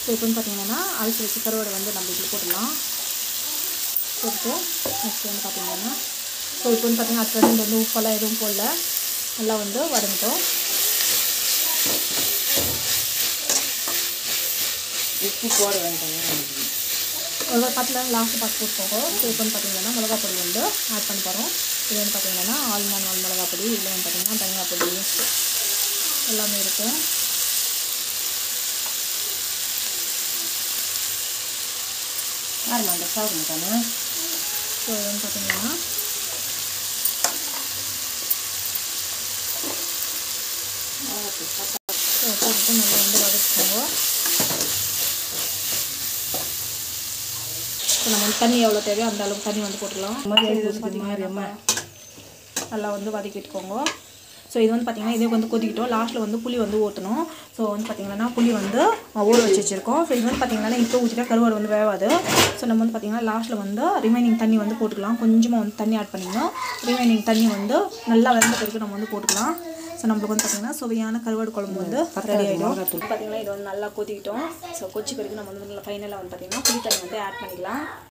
இப்போ வந்து பார்த்தீங்கன்னா அரிசி வச்சு கருவாடை வந்து நம்ம இதில் போட்டுடலாம் போட்டு நெக்ஸ்ட் வந்து பார்த்தீங்கன்னா ஸோ இப்போ வந்து பார்த்தீங்கன்னா அடுத்த ரெண்டு வந்து உப்பெல்லாம் எதுவும் போடல நல்லா வந்து வதங்கிட்டோம் உப்பு போட வேண்டாம் ஒரு பத்தில் லாஸ்ட்டு பார்த்து போட்டுக்கோங்க ஸோ இப்போ வந்து பார்த்தீங்கன்னா மிளகா பொடி வந்து ஆட் பண்ண போகிறோம் இது வந்து பார்த்தீங்கன்னா ஆல் நாள் நாள் மிளகா பொடி இதில் வந்து பார்த்தீங்கன்னா தனியா பொடி எல்லாமே இருக்கும் யாருமா அந்த சாப்பிட தானே ஸோ இது வந்து பார்த்தீங்கன்னா ஸோ போட்டுட்டு நல்லா வந்து வதக்கிக்கோங்க ஸோ நம்ம வந்து தண்ணி எவ்வளோ தேவையோ அந்த அளவுக்கு தண்ணி வந்து போட்டுக்கலாம் இது வந்து பார்த்தீங்கன்னா நல்லா வந்து வதக்கிட்டுக்கோங்க ஸோ இது வந்து பார்த்தீங்கன்னா இதே வந்து கொதிக்கிட்டோம் லாஸ்ட்டில் வந்து புளி வந்து ஊற்றணும் ஸோ வந்து பார்த்தீங்கன்னா புளி வந்து ஊற வச்சு வச்சுருக்கோம் ஸோ இது வந்து பார்த்தீங்கன்னா இப்போ ஊற்றிட்டா கருவாடு வந்து வேவாது ஸோ நம்ம வந்து பார்த்தீங்கன்னா லாஸ்ட்டில் வந்து ரிமைனிங் தண்ணி வந்து போட்டுக்கலாம் கொஞ்சமாக வந்து தண்ணி ஆட் பண்ணிக்கணும் ரிமைனிங் தண்ணி வந்து நல்லா வெந்த பிறகு நம்ம வந்து போட்டுக்கலாம் ஸோ நம்மளுக்கு வந்து பார்த்தீங்கன்னா சுவையான கருவாடு குழம்பு வந்து ரெடி ஆகிடும் பார்த்தீங்கன்னா இது வந்து நல்லா கொதிக்கிட்டோம் ஸோ கொச்சி பிறகு நம்ம வந்து ஃபைனலாக வந்து பார்த்தீங்கன்னா புளி தண்ணி வந்து ஆட் பண்ணிக்கலாம்